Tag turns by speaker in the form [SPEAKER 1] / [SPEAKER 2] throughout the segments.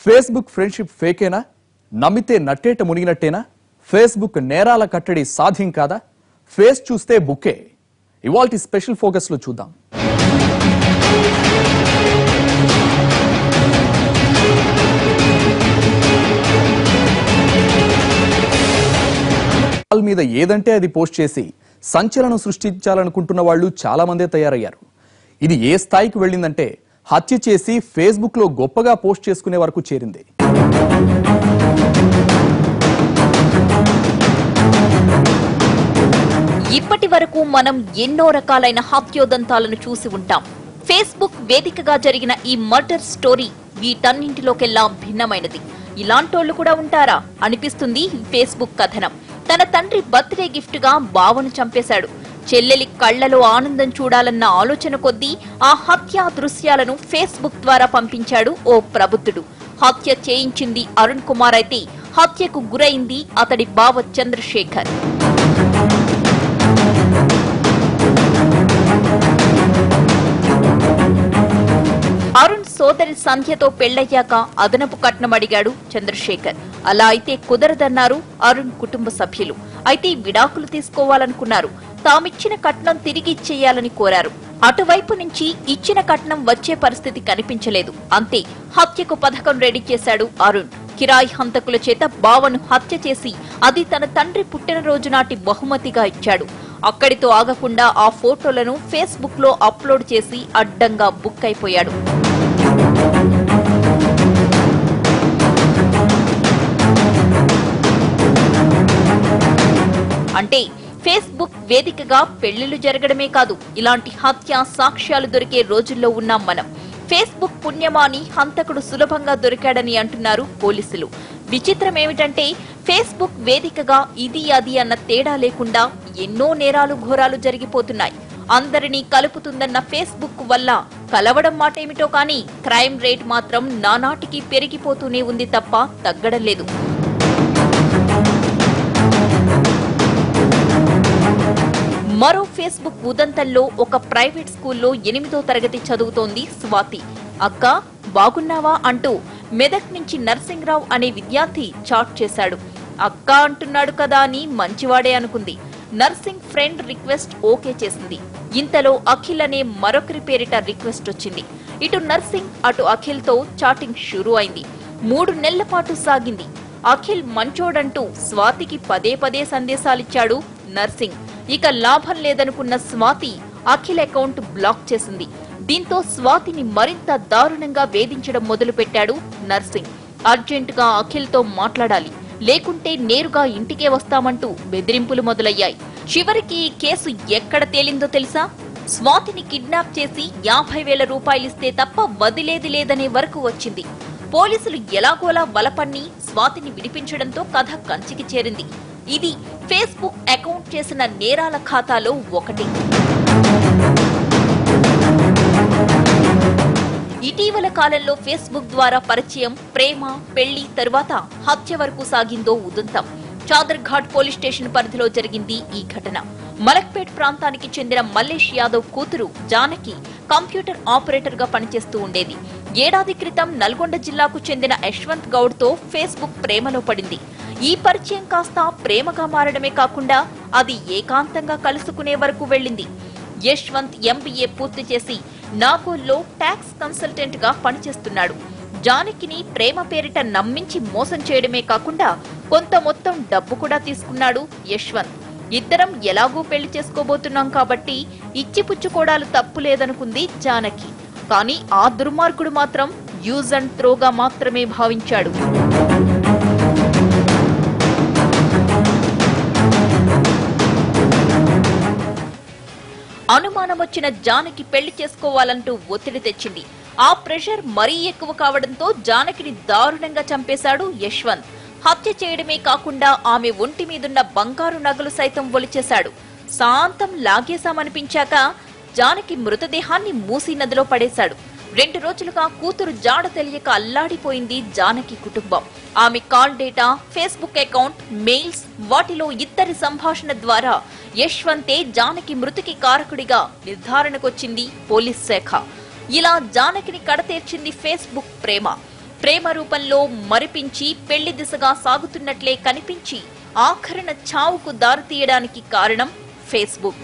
[SPEAKER 1] Facebook friendship ఫేకేనా నమ్మితే నట్టేట మునిగినట్టేనా Facebook నేరాల కట్టడి సాధ్యం కాదా ఫేస్ చూస్తే బుక్కే ఇవాల్టి స్పెషల్ ఫోకస్ లో చూద్దాం వాల్ మీద ఏదంటే అది పోస్ట్ చేసి సంచలనం సృష్టించాలనుకుంటున్న వాళ్ళు చాలా మందే తయారయ్యారు ఇది ఏ స్థాయికి వెళ్ళిందంటే హత్య చేసి ఫేస్బుక్ లో గొప్పగా పోస్ట్ చేసుకునే వరకు చేరింది
[SPEAKER 2] ఇప్పటి వరకు మనం ఎన్నో రకాలైన హత్యోదంతాలను చూసి ఉంటాం ఫేస్బుక్ వేదికగా జరిగిన ఈ మర్డర్ స్టోరీ వీటన్నింటిలోకెల్లా భిన్నమైనది ఇలాంటోళ్లు కూడా ఉంటారా అనిపిస్తుంది ఈ ఫేస్బుక్ కథనం తన తండ్రి బర్త్డే గిఫ్ట్ గా బావను చంపేశాడు చెల్లెలి కళ్లలో ఆనందం చూడాలన్న ఆలోచన కొద్దీ ఆ హత్యా దృశ్యాలను ఫేస్బుక్ ద్వారా పంపించాడు ఓ ప్రబుద్ధుడు హత్య చేయించింది అరుణ్ కుమార్ అయితే హత్యకు గురైంది అతడి బావ చంద్రశేఖర్ అరుణ్ సోదరి సంధ్యతో పెళ్లయ్యాక అదనపు కట్నం అడిగాడు చంద్రశేఖర్ అలా అయితే కుదరదన్నారు అరుణ్ కుటుంబ సభ్యులు అయితే విడాకులు తీసుకోవాలనుకున్నారు తామిచ్చిన కట్నం తిరిగి ఇచ్చేయాలని కోరారు అటువైపు నుంచి ఇచ్చిన కట్నం వచ్చే పరిస్థితి కనిపించలేదు అంతే హత్యకు పథకం రెడీ చేశాడు అరుణ్ కిరాయి హంతకుల చేత బావను హత్య చేసి అది తన తండ్రి పుట్టినరోజు నాటి బహుమతిగా ఇచ్చాడు అక్కడితో ఆగకుండా ఆ ఫోటోలను ఫేస్బుక్ లో అప్లోడ్ చేసి అడ్డంగా బుక్ అయిపోయాడు అంటే ఫేస్బుక్ వేదికగా పెళ్లిళ్లు జరగడమే కాదు ఇలాంటి హత్య సాక్ష్యాలు దొరికే రోజుల్లో ఉన్నాం మనం ఫేస్బుక్ పుణ్యమాని హంతకుడు సులభంగా దొరికాడని అంటున్నారు పోలీసులు విచిత్రం ఏమిటంటే ఫేస్బుక్ వేదికగా ఇది అది అన్న తేడా లేకుండా ఎన్నో నేరాలు ఘోరాలు జరిగిపోతున్నాయి అందరినీ కలుపుతుందన్న ఫేస్బుక్ వల్ల కలవడం మాటేమిటో కానీ క్రైమ్ రేట్ మాత్రం నానాటికి పెరిగిపోతూనే ఉంది తప్ప తగ్గడం లేదు మరో ఫేస్బుక్ ఉదంతంలో ఒక ప్రైవేట్ స్కూల్లో ఎనిమిదో తరగతి చదువుతోంది స్వాతి అక్క బాగున్నావా అంటూ మెదక్ నుంచి నర్సింగ్రావు అనే విద్యార్థి చాట్ చేశాడు అక్క అంటున్నాడు కదా అని మంచివాడే అనుకుంది నర్సింగ్ ఫ్రెండ్ రిక్వెస్ట్ ఓకే చేసింది ఇంతలో అఖిల్ అనే మరొకరి పేరిట రిక్వెస్ట్ వచ్చింది ఇటు నర్సింగ్ అటు అఖిల్ తో చాటింగ్ షురూ అయింది మూడు నెలల పాటు సాగింది అఖిల్ మంచోడంటూ స్వాతికి పదే పదే సందేశాలిచ్చాడు నర్సింగ్ ఇక లాభం లేదనుకున్న స్వాతి అఖిల్ అకౌంట్ బ్లాక్ చేసింది దీంతో స్వాతిని మరింత దారుణంగా వేధించడం మొదలుపెట్టాడు నర్సింగ్ అర్జెంటుగా అఖిల్ తో మాట్లాడాలి లేకుంటే నేరుగా ఇంటికే వస్తామంటూ బెదిరింపులు మొదలయ్యాయి చివరికి ఈ కేసు ఎక్కడ తేలిందో తెలుసా స్వాతిని కిడ్నాప్ చేసి యాభై వేల రూపాయలిస్తే తప్ప వదిలేది లేదనే వరకు వచ్చింది పోలీసులు ఎలాగోలా బలపన్ని స్వాతిని విడిపించడంతో కథ కంచికి చేరింది ఇది ఫేస్బుక్ అకౌంట్ చేసిన నేరాల ఖాతాలో ఒకటి ఇటీవల కాలంలో ఫేస్బుక్ ద్వారా పరిచయం ప్రేమ పెళ్లి తరువాత హత్య వరకు సాగిందో ఉదంతం చాదర్ ఘాట్ పోలీస్ స్టేషన్ పరిధిలో జరిగింది ఈ ఘటన మలక్పేట్ ప్రాంతానికి చెందిన మల్లేష్ యాదవ్ కూతురు జానకి కంప్యూటర్ ఆపరేటర్ గా పనిచేస్తూ ఉండేది ఏడాది క్రితం నల్గొండ జిల్లాకు చెందిన యశ్వంత్ గౌడ్ తో ఫేస్బుక్ ప్రేమలో పడింది ఈ పరిచయం కాస్త ప్రేమగా మారడమే కాకుండా అది ఏకాంతంగా కలుసుకునే వరకు వెళ్ళింది యశ్వంత్ ఎంబీఏ పూర్తి చేసి నాగోల్లో ట్యాక్స్ కన్సల్టెంట్ గా పనిచేస్తున్నాడు జానకిని ప్రేమ పేరిట నమ్మించి మోసం చేయడమే కాకుండా కొంత మొత్తం డబ్బు కూడా తీసుకున్నాడు యశ్వంత్ ఇద్దరం ఎలాగూ పెళ్లి చేసుకోబోతున్నాం కాబట్టి ఇచ్చిపుచ్చుకోవడాలు తప్పు లేదనుకుంది జానకి కానీ ఆ దుర్మార్గుడు మాత్రం యూజ్ అండ్ త్రోగా మాత్రమే భావించాడు అనుమానం వచ్చిన జానకి పెళ్లి చేసుకోవాలంటూ ఒత్తిడి తెచ్చింది ఆ ప్రెషర్ మరీ ఎక్కువ కావడంతో జానకిని దారుణంగా చంపేశాడు యశ్వంత్ హత్య చేయడమే కాకుండా ఆమె ఒంటి మీదున్న బంగారు నగలు సైతం ఒలిచేశాడు శాంతం లాగేశామనిపించాక జానకి మృతదేహాన్ని మూసీ నదిలో పడేశాడు రెండు రోజులుగా కూతురు జాడ తెలియక అల్లాడిపోయింది జానకి కుటుంబం ఆమె call data Facebook account mails వాటిలో ఇద్దరి సంభాషణ ద్వారా యశ్వంతే జానకి మృతికి కారకుడిగా నిర్ధారణకొచ్చింది పోలీస్ శాఖ ఇలా జానకిని కడతేర్చింది ఫేస్బుక్ ప్రేమ ప్రేమ రూపంలో మరిపించి పెళ్లి దిశగా సాగుతున్నట్లే కనిపించి ఆఖరణ చావుకు దారితీయడానికి కారణం ఫేస్బుక్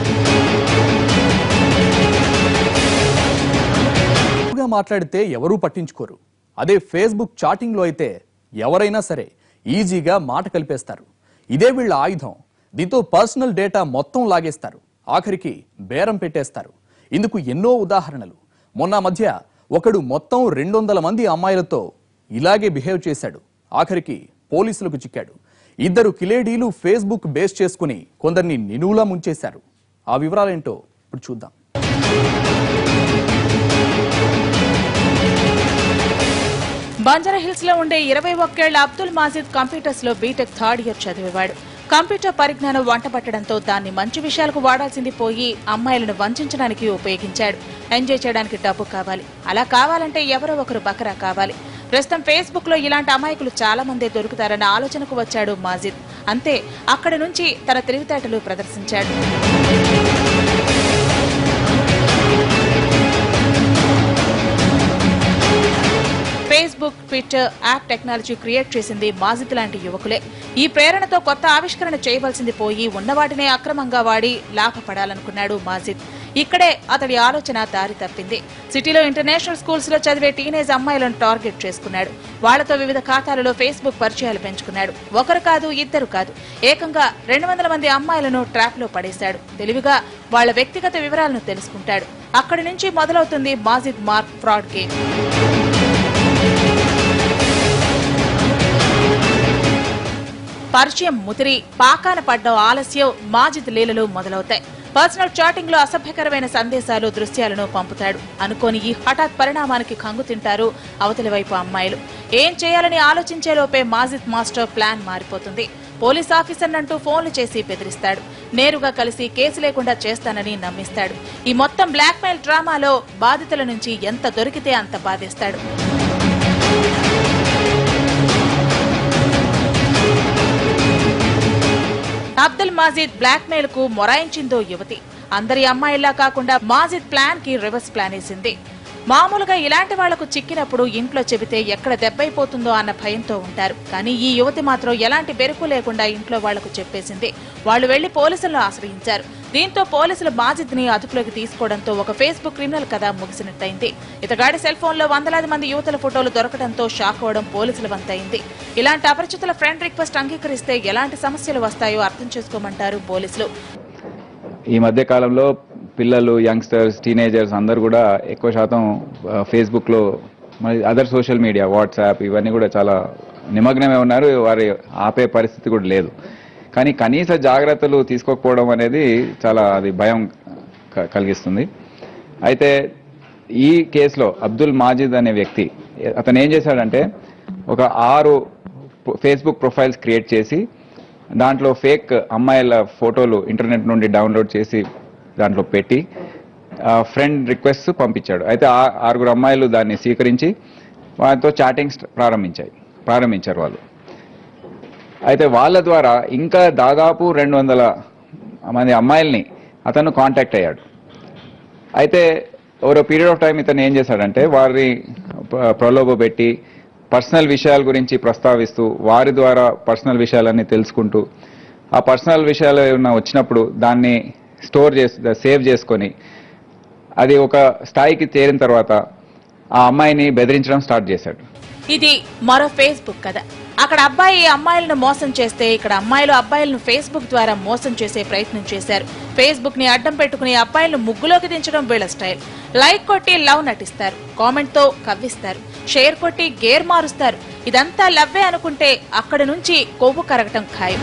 [SPEAKER 1] గా మాట్లాడితే ఎవరూ పట్టించుకోరు అదే ఫేస్బుక్ చాటింగ్లో అయితే ఎవరైనా సరే ఈజీగా మాట కలిపేస్తారు ఇదే వీళ్ళ ఆయుధం దీంతో పర్సనల్ డేటా మొత్తం లాగేస్తారు ఆఖరికి బేరం పెట్టేస్తారు ఇందుకు ఎన్నో ఉదాహరణలు మొన్న మధ్య ఒకడు మొత్తం రెండు వందల మంది అమ్మాయిలతో ఇలాగే బిహేవ్ చేశాడు ఆఖరికి పోలీసులకు చిక్కాడు ఇద్దరు కిలేడీలు ఫేస్బుక్ బేస్ చేసుకుని కొందరిని నిలువులా ముంచేశారు ఆ వివరాలేంటో ఇప్పుడు చూద్దాం
[SPEAKER 3] బంజారా హిల్స్ లో ఉండే ఇరవై ఒక్కేళ్ల అబ్దుల్ మాజిద్ కంప్యూటర్స్ లో బీటెక్ థర్డ్ ఇయర్ చదివేవాడు కంప్యూటర్ పరిజ్ఞానం వంటపట్టడంతో దాన్ని మంచి విషయాలకు వాడాల్సింది పోయి అమ్మాయిలను వంచడానికి ఉపయోగించాడు ఎంజాయ్ చేయడానికి డబ్బు కావాలి అలా కావాలంటే ఎవరో ఒకరు బకరా కావాలి ప్రస్తుతం ఫేస్బుక్ లో ఇలాంటి అమాయకులు చాలా మందే దొరుకుతారన్న ఆలోచనకు వచ్చాడు మాజిద్ అంతే అక్కడి నుంచి తన తెలివితేటలు ప్రదర్శించాడు Facebook Twitter app technology create చేసింది మాజిద్ లాంటి యువకులే ఈ ప్రేరణతో కొత్త ఆవిష్కరణ చేయవలసింది పోయి ఉన్నవాటినే అక్రమంగా వాడి లాభపడాలనుకున్నాడు మాజిద్ ఇక్కడే అతడి ఆలోచన దారి తప్పింది సిటీలో ఇంటర్నేషనల్ స్కూల్స్ లో చదివే టీనేజ్ అమ్మాయిలను టార్గెట్ చేసుకున్నాడు వాళ్లతో వివిధ ఖాతాలలో ఫేస్బుక్ పరిచయాలు పెంచుకున్నాడు ఒకరు కాదు ఇద్దరు కాదు ఏకంగా రెండు వందల మంది అమ్మాయిలను ట్రాప్ లో పడేశాడు తెలివిగా వాళ్ళ వ్యక్తిగత వివరాలను తెలుసుకుంటాడు అక్కడి నుంచి మొదలవుతుంది మాజిద్ మార్క్ ఫ్రాడ్ గేమ్ పరిచయం ముతిరి పాకాన పడ్డం ఆలస్యం మాజిద్ లీలలు మొదలవుతాయి పర్సనల్ చాటింగ్ లో అసభ్యకరమైన సందేశాలు దృశ్యాలను పంపుతాడు అనుకోని ఈ హఠాత్ పరిణామానికి కంగు తింటారు అవతలి వైపు అమ్మాయిలు ఏం చేయాలని ఆలోచించే లోపే మాజిద్ మాస్టర్ ప్లాన్ మారిపోతుంది పోలీస్ ఆఫీసర్ అంటూ ఫోన్లు చేసి బెదిరిస్తాడు నేరుగా కలిసి కేసు లేకుండా చేస్తానని నమ్మిస్తాడు ఈ మొత్తం బ్లాక్మెయిల్ డ్రామాలో బాధితుల నుంచి ఎంత దొరికితే అంత బాధేస్తాడు అబ్దుల్ మాజిద్ బ్లాక్ మెయిల్ కు మొరాయించిందో యువతి అందరి అమ్మాయిల్లా కాకుండా మాజిద్ ప్లాన్ కి రివర్స్ ప్లాన్ వేసింది మామూలుగా ఇలాంటి వాళ్లకు చిక్కినప్పుడు ఇంట్లో చెబితే ఎక్కడ దెబ్బైపోతుందో అన్న భయంతో ఉంటారు కానీ ఈ యువతి మాత్రం ఎలాంటి బెరుకు లేకుండా ఇంట్లో వాళ్లకు చెప్పేసింది వాళ్ళు వెళ్లి పోలీసులను ఆశ్రయించారు దీంతో పోలీసులు మాజిద్ ని అదుపులోకి తీసుకోవడంతో ఒక ఫేస్బుక్ క్రిమినల్ కథ ముగిసినట్టయింది ఇతగాడి సెల్ ఫోన్ లో వందలాది మంది యువతుల ఫోటోలు దొరకడంతో షాక్ అవడం పోలీసుల వంతయింది ఇలాంటి అపరిచితుల ఫ్రెండ్ రిక్వెస్ట్ అంగీకరిస్తే ఎలాంటి సమస్యలు వస్తాయో అర్థం చేసుకోమంటారు పోలీసులు
[SPEAKER 4] ఈ మధ్య కాలంలో పిల్లలు యంగ్స్టర్స్ టీనేజర్స్ అందరు కూడా ఎక్కువ శాతం ఆ, ఫేస్బుక్లో మరి అదర్ సోషల్ మీడియా వాట్సాప్ ఇవన్నీ కూడా చాలా నిమగ్నమే ఉన్నారు వారి ఆపే పరిస్థితి కూడా లేదు కానీ కనీస జాగ్రత్తలు తీసుకోకపోవడం అనేది చాలా అది భయం క- కలిగిస్తుంది అయితే ఈ కేసులో అబ్దుల్ మాజిద్ అనే వ్యక్తి అతను ఏం చేశాడంటే ఒక ఆరు ఫేస్బుక్ ప్రొఫైల్స్ క్రియేట్ చేసి దాంట్లో ఫేక్ అమ్మాయిల ఫోటోలు ఇంటర్నెట్ నుండి డౌన్లోడ్ చేసి దాంట్లో పెట్టి ఫ్రెండ్ రిక్వెస్ట్ పంపించాడు అయితే ఆ ఆరుగురు అమ్మాయిలు దాన్ని స్వీకరించి వారితో చాటింగ్స్ ప్రారంభించాయి ప్రారంభించారు వాళ్ళు అయితే వాళ్ళ ద్వారా ఇంకా దాదాపు రెండు వందల మంది అమ్మాయిల్ని అతను కాంటాక్ట్ అయ్యాడు అయితే ఓవర్ పీరియడ్ ఆఫ్ టైం ఇతను ఏం చేశాడంటే వారిని ప్ర- ప్రలోభ పెట్టి పర్సనల్ విషయాల గురించి ప్రస్తావిస్తూ వారి ద్వారా పర్సనల్ విషయాలన్నీ తెలుసుకుంటూ ఆ పర్సనల్ విషయాలు ఏమైనా వచ్చినప్పుడు దాన్ని స్టోర్ చేసి సేవ్ చేసుకొని అది ఒక స్థాయికి చేరిన తర్వాత ఆ అమ్మాయిని బెదిరించడం స్టార్ట్ చేశాడు
[SPEAKER 3] ఇది మరో ఫేస్బుక్ కథ అక్కడ అబ్బాయి అమ్మాయిలను మోసం చేస్తే ఇక్కడ అమ్మాయిలు అబ్బాయిలను ఫేస్బుక్ ద్వారా మోసం చేసే ప్రయత్నం చేశారు ఫేస్బుక్ ని అడ్డం పెట్టుకుని అబ్బాయిలను ముగ్గులోకి దించడం వీళ్ళ స్టైల్ లైక్ కొట్టి లవ్ నటిస్తారు కామెంట్ తో కవ్విస్తారు షేర్ కొట్టి గేర్ మారుస్తారు ఇదంతా లవ్వే అనుకుంటే అక్కడి నుంచి కొవ్వు కరగటం ఖాయం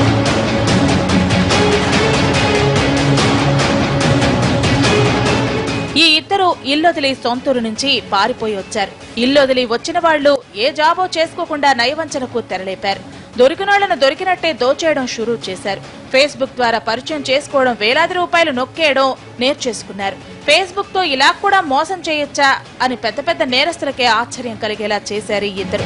[SPEAKER 3] ఈ ఇద్దరు ఇల్లొదిలి సొంతూరు నుంచి పారిపోయి వచ్చారు ఇల్లొదిలి వచ్చిన వాళ్ళు ఏ జాబో చేసుకోకుండా నయవంచనకు తెరలేపారు దొరికినోళ్లను దొరికినట్టే దోచేయడం షురూ చేశారు ఫేస్బుక్ ద్వారా పరిచయం చేసుకోవడం వేలాది రూపాయలు నొక్కేయడం నేర్చేసుకున్నారు ఫేస్బుక్ తో ఇలా కూడా మోసం చేయొచ్చా అని పెద్ద పెద్ద నేరస్తులకే ఆశ్చర్యం కలిగేలా చేశారు ఈ ఇద్దరు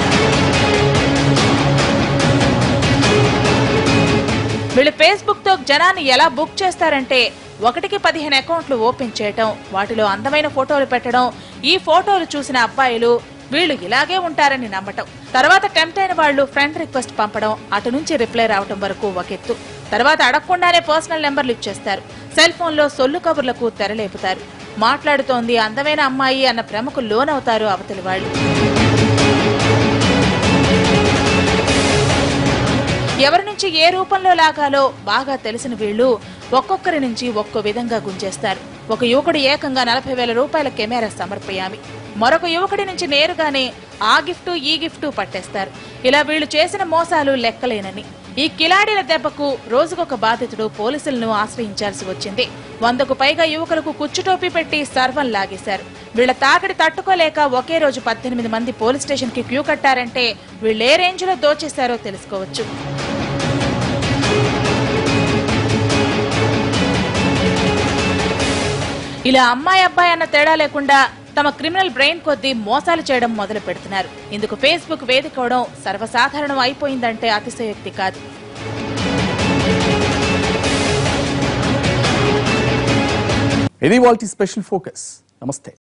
[SPEAKER 3] వీళ్ళు ఫేస్బుక్ తో జనాన్ని ఎలా బుక్ చేస్తారంటే ఒకటికి పదిహేను అకౌంట్లు ఓపెన్ చేయటం వాటిలో అందమైన ఫోటోలు పెట్టడం ఈ ఫోటోలు చూసిన అబ్బాయిలు వీళ్ళు ఇలాగే ఉంటారని నమ్మటం తర్వాత టెంప్ట్ అయిన వాళ్ళు ఫ్రెండ్ రిక్వెస్ట్ పంపడం అటు నుంచి రిప్లై రావటం వరకు ఒకెత్తు తర్వాత అడగకుండానే పర్సనల్ నెంబర్లు ఇచ్చేస్తారు సెల్ ఫోన్ లో సొల్లు కబుర్లకు తెరలేపుతారు మాట్లాడుతోంది అందమైన అమ్మాయి అన్న భ్రమకు లోనవుతారు అవతలి వాళ్ళు ఎవరి నుంచి ఏ రూపంలో లాగాలో బాగా తెలిసిన వీళ్ళు ఒక్కొక్కరి నుంచి ఒక్కో విధంగా గుంజేస్తారు ఒక యువకుడు ఏకంగా నలభై వేల రూపాయల కెమెరా సమర్పయామి మరొక యువకుడి నుంచి నేరుగానే ఆ గిఫ్ట్ ఈ గిఫ్ట్ పట్టేస్తారు ఇలా వీళ్ళు చేసిన మోసాలు లెక్కలేనని ఈ కిలాడీల దెబ్బకు రోజుకొక బాధితుడు పోలీసులను ఆశ్రయించాల్సి వచ్చింది వందకు పైగా యువకులకు కుచ్చుటోపీ పెట్టి సర్వం లాగేశారు వీళ్ళ తాకిడి తట్టుకోలేక ఒకే రోజు పద్దెనిమిది మంది పోలీస్ స్టేషన్ కి క్యూ కట్టారంటే వీళ్ళు ఏ రేంజ్ లో దోచేశారో తెలుసుకోవచ్చు ఇలా అమ్మాయి అబ్బాయి అన్న తేడా లేకుండా తమ క్రిమినల్ బ్రెయిన్ కొద్దీ మోసాలు చేయడం మొదలు పెడుతున్నారు ఇందుకు ఫేస్బుక్ వేదిక అవడం సర్వసాధారణం అయిపోయిందంటే అతిశయోక్తి కాదు
[SPEAKER 1] ఇది వాళ్ళ స్పెషల్ ఫోకస్ నమస్తే